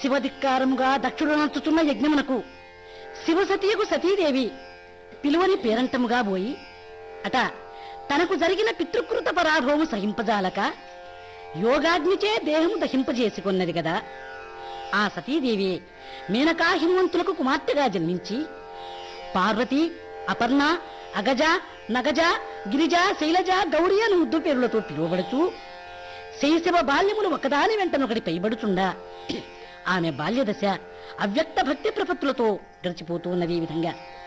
శివధిక్కారముగా దక్షుడు నచ్చుతున్న యజ్ఞమునకు శివసతీయకు సతీదేవి పిలువని పేరంటముగా పోయి అట తనకు జరిగిన పితృకృత పరాభవము సహింపజాలక యోగాగ్నిచే దేహము దహింపజేసుకున్నది కదా ఆ సతీదేవి మేనకా హిమవంతులకు కుమార్తెగా జన్మించి పార్వతి అపర్ణ అగజ నగజ గిరిజ శైలజ గౌరి అని ముద్దు పేరులతో పిలువబడుతూ శైశవ బాల్యములు ఒకదాని వెంటనొకటి పైబడుచుండా ఆమె బాల్యదశ అవ్యక్త భక్తి ప్రపత్తులతో గడిచిపోతూ ఉన్నది ఈ విధంగా